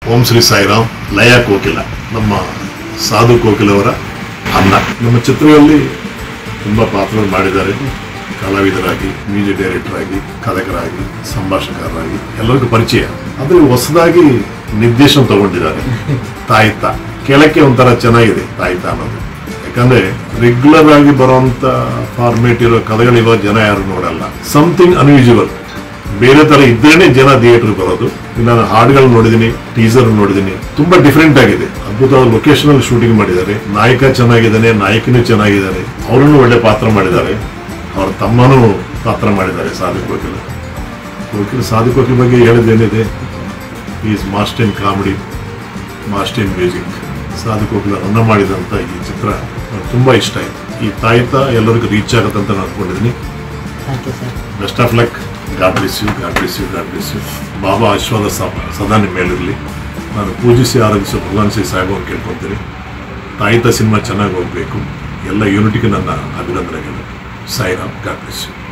ಓಂ ಶ್ರೀ ಸಾಯಿರಾಮ್ ಲಯ ಕೋಕಿಲ ನಮ್ಮ ಸಾಧು ಕೋಕಿಲ್ ಅವರ ಅನ್ನ ನಮ್ಮ ಚಿತ್ರದಲ್ಲಿ ತುಂಬ ಪಾತ್ರಗಳು ಮಾಡಿದ್ದಾರೆ ಕಲಾವಿದರಾಗಿ ಮ್ಯೂಸಿಕ್ ಡೈರೆಕ್ಟರ್ ಆಗಿ ಕಥಕರಾಗಿ ಸಂಭಾಷಣಕಾರರಾಗಿ ಎಲ್ಲರಿಗೂ ಪರಿಚಯ ಆದರೆ ಹೊಸದಾಗಿ ನಿರ್ದೇಶನ ತಗೊಂಡಿದ್ದಾರೆ ತಾಯಿತ ಕೇಳಕ್ಕೆ ಒಂಥರ ಚೆನ್ನಾಗಿದೆ ತಾಯಿತ ಅನ್ನೋದು ಯಾಕಂದ್ರೆ ರೆಗ್ಯುಲರ್ ಆಗಿ ಬರುವಂತ ಫಾರ್ಮೇಟ್ ಇರೋ ಕಥೆಗಳು ಇವಾಗ ಜನ ಯಾರು ನೋಡಲ್ಲ ಸಮಥಿಂಗ್ ಅನ್ಯೂಜುವಲ್ ಬೇರೆ ತರ ಇದ್ರೇನೆ ಜನ ಥಿಯೇಟರ್ ಬರೋದು ನಾನು ಹಾಡುಗಳು ನೋಡಿದೀನಿ ಟೀಸರ್ ನೋಡಿದೀನಿ ತುಂಬಾ ಡಿಫ್ರೆಂಟ್ ಆಗಿದೆ ಅದ್ಭುತವಾದ ಲೊಕೇಶನ್ ಅಲ್ಲಿ ಶೂಟಿಂಗ್ ಮಾಡಿದ್ದಾರೆ ನಾಯಕ ಚೆನ್ನಾಗಿದ್ದಾನೆ ನಾಯಕಿನೂ ಚೆನ್ನಾಗಿದ್ದಾರೆ ಅವರನ್ನು ಒಳ್ಳೆ ಪಾತ್ರ ಮಾಡಿದ್ದಾರೆ ಅವ್ರ ತಮ್ಮನೂ ಪಾತ್ರ ಮಾಡಿದ್ದಾರೆ ಸಾದಿಕ್ ವಕೀಲ್ ವಕೀಲ್ ಸಾದಿಕ್ ವಕೀಲ್ ಬಗ್ಗೆ ಹೇಳೋದೇನಿದೆ is master in comedy master in music Sadiq Vakil ರನ್ನ ಮಾಡಿದಂಥ ಈ ಚಿತ್ರ ನಂಗೆ ತುಂಬಾ ಇಷ್ಟ ಆಯ್ತು ಈ ತಾಯಿತ ಎಲ್ಲರಿಗೂ ರೀಚ್ ಆಗುತ್ತೆ ಅಂತ ನಾನು ಅನ್ಕೊಂಡಿದ್ದೀನಿ thank you sir best of luck God bless you God bless you God bless you ಬಾಬಾ ಆಶೀರ್ವಾದ ಸ- ಸದಾ ನಿಮ್ಮ ಮೇಲಿರಲಿ ನಾನು ಪೂಜಿಸಿ ಆರಾಧಿಸಿ ಭಗವಾನ್ ಶ್ರೀ ಸಾಹೇಬ್ ಕೇಳ್ಕೊತೀನಿ ತಾಯಿತ ಸಿನಿಮಾ ಚೆನ್ನಾಗಿ ಹೋಗಬೇಕು ಎಲ್ಲ ಯೂನಿಟಿಗೆ ನನ್ನ ಅಭಿನಂದನೆಗಳು ಸಾಯಿರಾಮ್ ಗಾಡ್ ಬ್ಲೆಸ್ ಯು